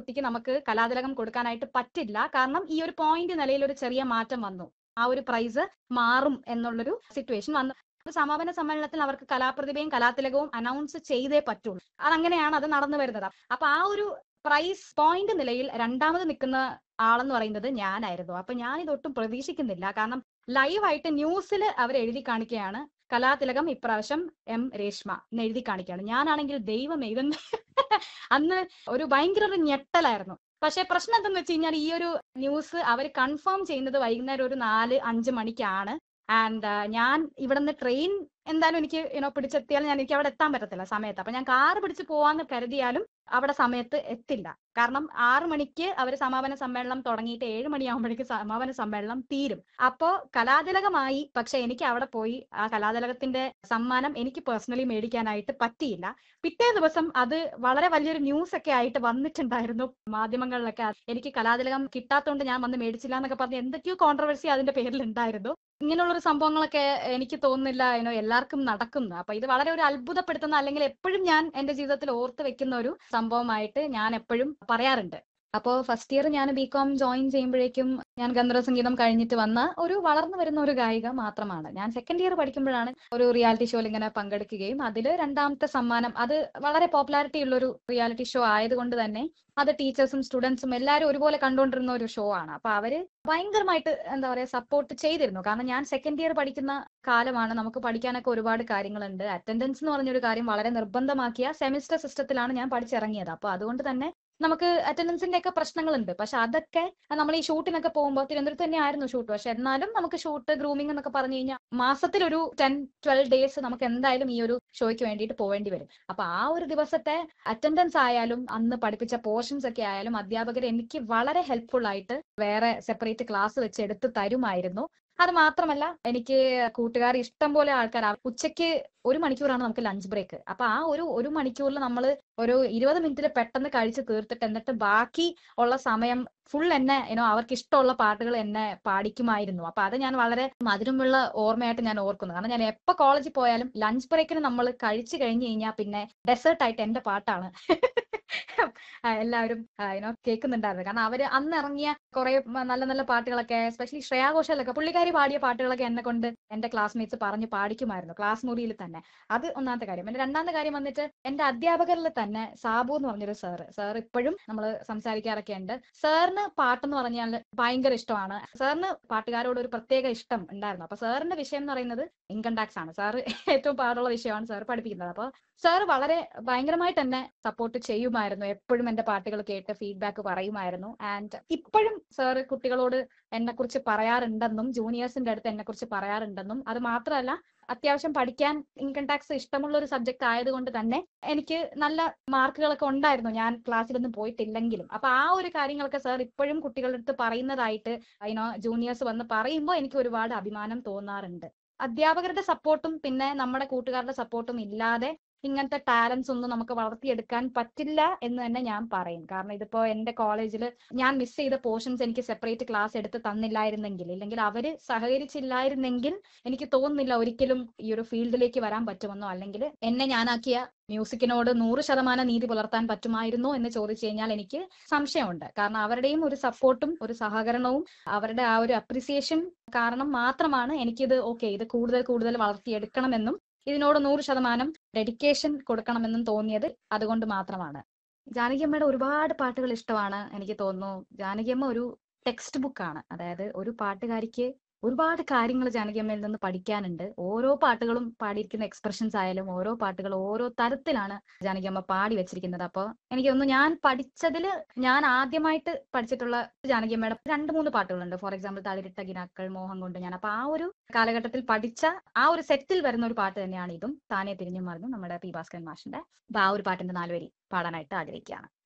കുട്ടിക്ക് നമുക്ക് കലാതിലകം കൊടുക്കാനായിട്ട് പറ്റില്ല കാരണം ഈ ഒരു പോയിന്റ് നിലയിൽ ഒരു ചെറിയ മാറ്റം വന്നു ആ ഒരു പ്രൈസ് മാറും എന്നുള്ളൊരു സിറ്റുവേഷൻ വന്നു അത് സമാപന സമ്മേളനത്തിൽ അവർക്ക് കലാപ്രതിഭയും കലാതിലകവും അനൗൺസ് ചെയ്തേ പറ്റുള്ളൂ അതങ്ങനെയാണ് അത് നടന്നു വരുന്നത് അപ്പൊ ആ ഒരു പ്രൈസ് പോയിന്റ് നിലയിൽ രണ്ടാമത് നിൽക്കുന്ന ആളെന്ന് പറയുന്നത് ഞാനായിരുന്നു അപ്പൊ ഞാൻ ഇതൊട്ടും പ്രതീക്ഷിക്കുന്നില്ല കാരണം ലൈവായിട്ട് ന്യൂസിൽ അവർ എഴുതി കാണിക്കുകയാണ് കലാതിലകം ഇപ്രാവശ്യം എം രേഷ്മ എന്ന് എഴുതി കാണിക്കുകയാണ് ഞാനാണെങ്കിൽ ദൈവം ഇതെന്ന് അന്ന് ഒരു ഭയങ്കര ഒരു ഞെട്ടലായിരുന്നു പക്ഷെ പ്രശ്നം എന്തെന്ന് വെച്ച് കഴിഞ്ഞാൽ ഈ ഒരു ന്യൂസ് അവർ കൺഫേം ചെയ്യുന്നത് വൈകുന്നേരം ഒരു നാല് അഞ്ച് മണിക്കാണ് ആൻഡ് ഞാൻ ഇവിടുന്ന് ട്രെയിൻ എന്തായാലും എനിക്ക് യുനോ പിടിച്ചെത്തിയാൽ ഞാൻ എനിക്ക് അവിടെ എത്താൻ പറ്റത്തില്ല സമയത്ത് അപ്പൊ ഞാൻ കാറ് പിടിച്ച് പോവാന്ന് കരുതിയാലും അവിടെ സമയത്ത് എത്തില്ല കാരണം ആറു മണിക്ക് അവർ സമാപന സമ്മേളനം തുടങ്ങിയിട്ട് ഏഴ് മണിയാകുമ്പോഴേക്ക് സമാപന സമ്മേളനം തീരും അപ്പോ കലാതിലകമായി പക്ഷെ എനിക്ക് അവിടെ പോയി ആ കലാതിലകത്തിന്റെ സമ്മാനം എനിക്ക് പേഴ്സണലി മേടിക്കാനായിട്ട് പറ്റിയില്ല പിറ്റേ ദിവസം അത് വളരെ വലിയൊരു ന്യൂസ് ഒക്കെ ആയിട്ട് വന്നിട്ടുണ്ടായിരുന്നു മാധ്യമങ്ങളിലൊക്കെ എനിക്ക് കലാതിലകം കിട്ടാത്തതുകൊണ്ട് ഞാൻ വന്ന് മേടിച്ചില്ല എന്നൊക്കെ പറഞ്ഞ് എന്തൊക്കെയോ കോൺട്രവേഴ്സി അതിന്റെ പേരിൽ ഉണ്ടായിരുന്നു ഇങ്ങനെയുള്ളൊരു സംഭവങ്ങളൊക്കെ എനിക്ക് തോന്നുന്നില്ല ഏനോ എല്ലാവർക്കും നടക്കുന്നു അപ്പൊ ഇത് വളരെ ഒരു അത്ഭുതപ്പെടുത്തുന്ന അല്ലെങ്കിൽ എപ്പോഴും ഞാൻ എന്റെ ജീവിതത്തിൽ ഓർത്ത് വെക്കുന്ന ഒരു സംഭവമായിട്ട് ഞാൻ എപ്പോഴും പറയാറുണ്ട് അപ്പോൾ ഫസ്റ്റ് ഇയർ ഞാൻ ബി കോം ജോയിൻ ചെയ്യുമ്പോഴേക്കും ഞാൻ ഗന്ധർവ സംഗീതം കഴിഞ്ഞിട്ട് വന്ന ഒരു വളർന്നു വരുന്ന ഒരു ഗായിക മാത്രമാണ് ഞാൻ സെക്കൻഡ് ഇയർ പഠിക്കുമ്പോഴാണ് ഒരു റിയാലിറ്റി ഷോയിൽ ഇങ്ങനെ പങ്കെടുക്കുകയും അതിൽ രണ്ടാമത്തെ സമ്മാനം അത് വളരെ പോപ്പുലാരിറ്റി ഉള്ള ഒരു റിയാലിറ്റി ഷോ ആയതുകൊണ്ട് തന്നെ അത് ടീച്ചേഴ്സും സ്റ്റുഡൻസും എല്ലാവരും ഒരുപോലെ കണ്ടുകൊണ്ടിരുന്ന ഒരു ഷോ ആണ് അപ്പൊ അവര് ഭയങ്കരമായിട്ട് എന്താ പറയാ സപ്പോർട്ട് ചെയ്തിരുന്നു കാരണം ഞാൻ സെക്കൻഡ് ഇയർ പഠിക്കുന്ന കാലമാണ് നമുക്ക് പഠിക്കാനൊക്കെ ഒരുപാട് കാര്യങ്ങളുണ്ട് അറ്റൻഡൻസ് എന്ന് പറഞ്ഞൊരു കാര്യം വളരെ നിർബന്ധമാക്കിയ സെമിസ്റ്റർ സിസ്റ്റത്തിലാണ് ഞാൻ പഠിച്ചിറങ്ങിയത് അപ്പൊ അതുകൊണ്ട് തന്നെ നമുക്ക് അറ്റൻഡൻസിന്റെ ഒക്കെ പ്രശ്നങ്ങളുണ്ട് പക്ഷെ അതൊക്കെ നമ്മൾ ഈ ഷൂട്ടിനൊക്കെ പോകുമ്പോൾ തിരുവനന്തപുരത്ത് തന്നെ ആയിരുന്നു ഷൂട്ട് പക്ഷെ എന്നാലും നമുക്ക് ഷൂട്ട് ഗ്രൂമിംഗ് എന്നൊക്കെ പറഞ്ഞു കഴിഞ്ഞാൽ മാസത്തിൽ ഒരു ടെൻ ട്വൽവ് ഡേയ്സ് നമുക്ക് എന്തായാലും ഈ ഒരു ഷോയ്ക്ക് വേണ്ടിയിട്ട് പോവേണ്ടി വരും അപ്പൊ ആ ഒരു ദിവസത്തെ അറ്റൻഡൻസ് ആയാലും അന്ന് പഠിപ്പിച്ച പോർഷൻസ് ഒക്കെ ആയാലും അധ്യാപകർ എനിക്ക് വളരെ ഹെൽപ്ഫുൾ ആയിട്ട് വേറെ സെപ്പറേറ്റ് ക്ലാസ് വെച്ച് എടുത്ത് തരുമായിരുന്നു അത് മാത്രമല്ല എനിക്ക് കൂട്ടുകാർ ഇഷ്ടം പോലെ ആൾക്കാർ ഉച്ചയ്ക്ക് ഒരു മണിക്കൂറാണ് നമുക്ക് ലഞ്ച് ബ്രേക്ക് അപ്പൊ ആ ഒരു ഒരു മണിക്കൂറിൽ നമ്മൾ ഒരു ഇരുപത് മിനിറ്റിൽ പെട്ടെന്ന് കഴിച്ച് തീർത്തിട്ട് എന്നിട്ട് ബാക്കി ഉള്ള സമയം ഫുൾ എന്നെ യുനോ അവർക്ക് ഇഷ്ടമുള്ള പാട്ടുകൾ എന്നെ പാടിക്കുമായിരുന്നു അപ്പൊ അത് ഞാൻ വളരെ മധുരമുള്ള ഓർമ്മയായിട്ട് ഞാൻ ഓർക്കുന്നു കാരണം ഞാൻ എപ്പോ കോളേജിൽ പോയാലും ലഞ്ച് ബ്രേക്കിന് നമ്മൾ കഴിച്ചു കഴിഞ്ഞു കഴിഞ്ഞാൽ പിന്നെ ഡെസേർട്ട് ആയിട്ട് എന്റെ പാട്ടാണ് എല്ലാവരും യുനോ കേൾക്കുന്നുണ്ടായിരുന്നു കാരണം അവര് അന്ന് ഇറങ്ങിയ കുറെ നല്ല നല്ല പാട്ടുകളൊക്കെ എസ്പെഷ്യലി ശ്രേയാ ഘോഷാലൊക്കെ പുള്ളിക്കാരി പാടിയ പാട്ടുകളൊക്കെ എന്നെ കൊണ്ട് എന്റെ ക്ലാസ്മേറ്റ്സ് പറഞ്ഞു പാടിക്കുമായിരുന്നു ക്ലാസ് മുറിയിൽ തന്നെ അത് ഒന്നാമത്തെ കാര്യം പിന്നെ രണ്ടാമത്തെ കാര്യം വന്നിട്ട് എന്റെ അധ്യാപകരിൽ തന്നെ സാബു എന്ന് പറഞ്ഞൊരു സാറ് സാർ ഇപ്പോഴും നമ്മൾ സംസാരിക്കാറൊക്കെ ഉണ്ട് സാറിന് പാട്ടെന്ന് പറഞ്ഞാൽ ഭയങ്കര ഇഷ്ടമാണ് സാറിന് പാട്ടുകാരോട് ഒരു പ്രത്യേക ഇഷ്ടം ഉണ്ടായിരുന്നു അപ്പൊ സാറിന്റെ വിഷയം എന്ന് പറയുന്നത് ഇൻകം ടാക്സ് ആണ് സാർ ഏറ്റവും പാടുള്ള വിഷയമാണ് സാർ പഠിപ്പിക്കുന്നത് അപ്പൊ സാർ വളരെ ഭയങ്കരമായിട്ട് എന്നെ സപ്പോർട്ട് ചെയ്യുമായിരുന്നു എപ്പോഴും എന്റെ പാട്ടുകൾ കേട്ട് ഫീഡ്ബാക്ക് പറയുമായിരുന്നു ആൻഡ് ഇപ്പോഴും സാർ കുട്ടികളോട് എന്നെ കുറിച്ച് പറയാറുണ്ടെന്നും ജൂനിയേഴ്സിന്റെ അടുത്ത് എന്നെ കുറിച്ച് പറയാറുണ്ടെന്നും അത് മാത്രമല്ല അത്യാവശ്യം പഠിക്കാൻ ഇൻകം ടാക്സ് ഇഷ്ടമുള്ള ഒരു സബ്ജക്ട് ആയതുകൊണ്ട് തന്നെ എനിക്ക് നല്ല മാർക്കുകളൊക്കെ ഉണ്ടായിരുന്നു ഞാൻ ക്ലാസ്സിലൊന്നും പോയിട്ടില്ലെങ്കിലും അപ്പൊ ആ ഒരു കാര്യങ്ങളൊക്കെ സാർ ഇപ്പോഴും കുട്ടികളുടെ അടുത്ത് പറയുന്നതായിട്ട് അതിനോ ജൂനിയേഴ്സ് വന്ന് പറയുമ്പോൾ എനിക്ക് ഒരുപാട് അഭിമാനം തോന്നാറുണ്ട് അധ്യാപകരുടെ സപ്പോർട്ടും പിന്നെ നമ്മുടെ കൂട്ടുകാരുടെ സപ്പോർട്ടും ഇല്ലാതെ ഇങ്ങനത്തെ ടാലൻസ് ഒന്നും നമുക്ക് വളർത്തിയെടുക്കാൻ പറ്റില്ല എന്ന് തന്നെ ഞാൻ പറയും കാരണം ഇതിപ്പോ എന്റെ കോളേജിൽ ഞാൻ മിസ് ചെയ്ത പോർഷൻസ് എനിക്ക് സെപ്പറേറ്റ് ക്ലാസ് എടുത്ത് തന്നില്ലായിരുന്നെങ്കിൽ ഇല്ലെങ്കിൽ അവര് സഹകരിച്ചില്ലായിരുന്നെങ്കിൽ എനിക്ക് തോന്നുന്നില്ല ഒരിക്കലും ഈ ഒരു ഫീൽഡിലേക്ക് വരാൻ പറ്റുമെന്നോ അല്ലെങ്കിൽ എന്നെ ഞാനാക്കിയ മ്യൂസിക്കിനോട് നൂറ് ശതമാനം നീതി പുലർത്താൻ പറ്റുമായിരുന്നോ എന്ന് ചോദിച്ചു കഴിഞ്ഞാൽ എനിക്ക് സംശയമുണ്ട് കാരണം അവരുടെയും ഒരു സപ്പോർട്ടും ഒരു സഹകരണവും അവരുടെ ആ ഒരു അപ്രിസിയേഷൻ കാരണം മാത്രമാണ് എനിക്കിത് ഓക്കെ ഇത് കൂടുതൽ കൂടുതൽ വളർത്തിയെടുക്കണമെന്നും ഇതിനോട് നൂറ് ശതമാനം ഡെഡിക്കേഷൻ കൊടുക്കണമെന്നും തോന്നിയത് അതുകൊണ്ട് മാത്രമാണ് ജാനകിയമ്മയുടെ ഒരുപാട് പാട്ടുകൾ ഇഷ്ടമാണ് എനിക്ക് തോന്നുന്നു ജാനകിയമ്മ ഒരു ടെക്സ്റ്റ് ബുക്കാണ് അതായത് ഒരു പാട്ടുകാരിക്ക് ഒരുപാട് കാര്യങ്ങൾ ജാനകിയമ്മയിൽ നിന്ന് പഠിക്കാനുണ്ട് ഓരോ പാട്ടുകളും പാടിയിരിക്കുന്ന എക്സ്പ്രഷൻസ് ആയാലും ഓരോ പാട്ടുകൾ ഓരോ തരത്തിലാണ് ജാനകിയമ്മ പാടി വെച്ചിരിക്കുന്നത് അപ്പോൾ എനിക്ക് തോന്നുന്നു ഞാൻ പഠിച്ചതിൽ ഞാൻ ആദ്യമായിട്ട് പഠിച്ചിട്ടുള്ള ജാനകിയമ്മയുടെ രണ്ട് മൂന്ന് പാട്ടുകളുണ്ട് ഫോർ എക്സാമ്പിൾ തളിരിട്ട ഗിനാക്കൾ മോഹം കൊണ്ട് ഞാൻ അപ്പൊ ആ ഒരു കാലഘട്ടത്തിൽ പഠിച്ച ആ ഒരു സെറ്റിൽ വരുന്ന ഒരു പാട്ട് തന്നെയാണ് ഇതും താനെ തിരിഞ്ഞു മറിഞ്ഞു നമ്മുടെ പി ഭാസ്കരൻ മാഷിന്റെ അപ്പൊ ആ ഒരു പാട്ടിന്റെ നാലുവരി പാടാനായിട്ട് ആഗ്രഹിക്കുകയാണ്